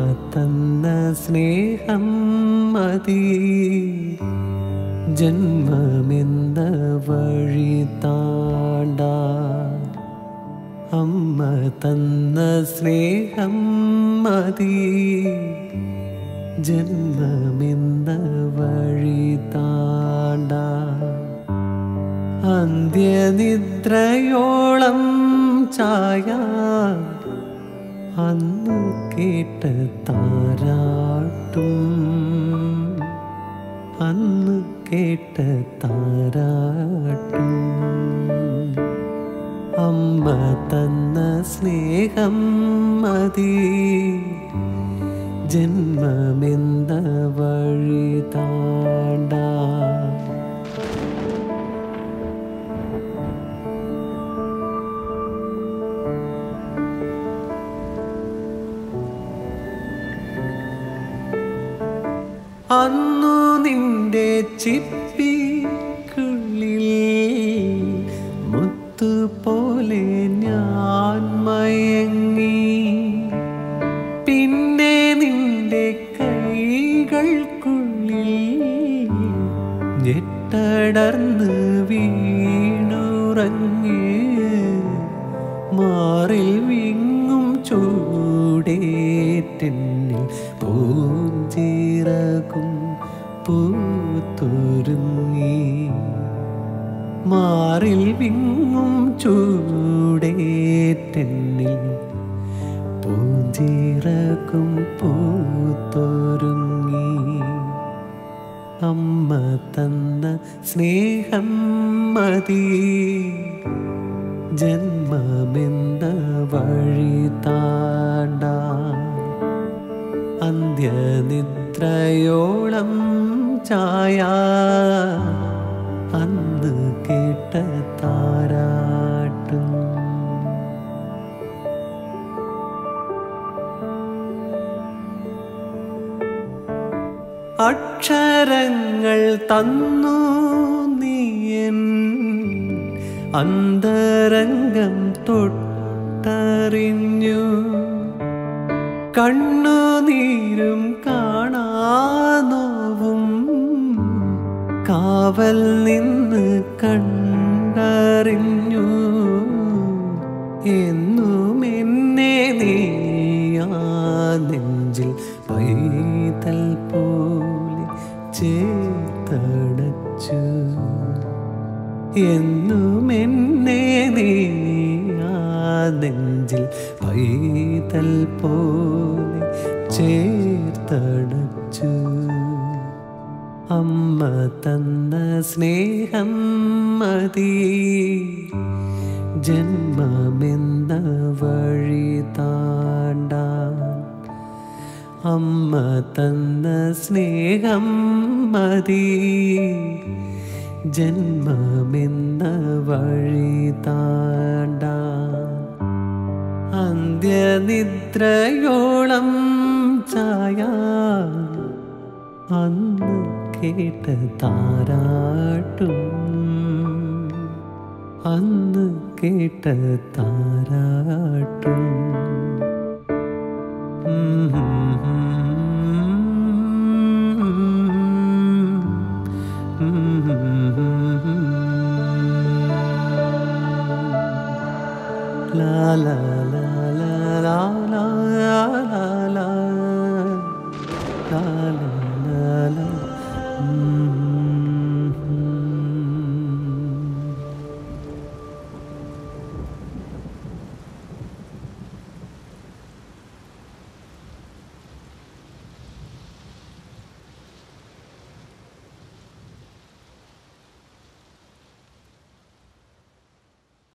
തന്ന സ്നേഹം മതി ജന്മമെന്ന വഴി താണ്ട അമ്മ തന്ന സ്നേഹം മതി ജന്മമെന്ന വഴി താണ്ട അന്ത്യനിദ്രയോളം ചായ അന്ന് കേട്ട താരാട്ടും അന്ന് കേട്ട താരാട്ടും അമ്മ തന്ന സ്നേഹം മതി ജന്മമെന്ന വഴി താണ്ട അന്നു നിന്റെ ചിപ്പിക്കുള്ളിൽ മുത്തുപോലെ ഞാൻ മയങ്ങി പിന്നെ നിന്റെ കൈകൾക്കുള്ളിൽ ഞെട്ടടർന്ന് വീണുറങ്ങി മാറിൽ വിങ്ങും ചൂടേറ്റെന്നിൽ പൂഞ്ചിറകും പൂത്തുരുങ്ങി മാറിൽ വിങ്ങും ചൂടേറ്റെന്നിൽ പൂഞ്ചിറകും പൂത്തൊരുങ്ങി അമ്മ തന്ന സ്നേഹം മതി ജന്മമെന്ന വഴി താണ്ട അന്ത്യനിദ്രയോളം ചായ അന്ന് കേട്ട താരാട്ടും അക്ഷരങ്ങൾ തന്നു നീയൻ അന്തരംഗം തൊട്ടറിഞ്ഞു കണ്ണുനീരും കാണാനോവും കാവൽ നിന്ന് കണ്ടറിഞ്ഞു എന്നും എന്നെ നീയാ നെഞ്ചിൽ പൈതൽ പോലെ ചേർത്തടച്ചു എന്നും എന്നെ നീയാ നെഞ്ചിൽ പൈതൽ പോലെ ചേർത്തടച്ചു അമ്മ തന്ന സ്നേഹം മതി ജന്മമെന്ന വഴി താണ്ട അമ്മ തന്ന സ്നേഹം മതി ജന്മമെന്ന വഴി താണ്ട അന്ത്യനിദ്രയോളം ചായ അന്ന് കേട്ട താരാട്ടും അന്ന് കേട്ട താരാട്ടും La la la la la la la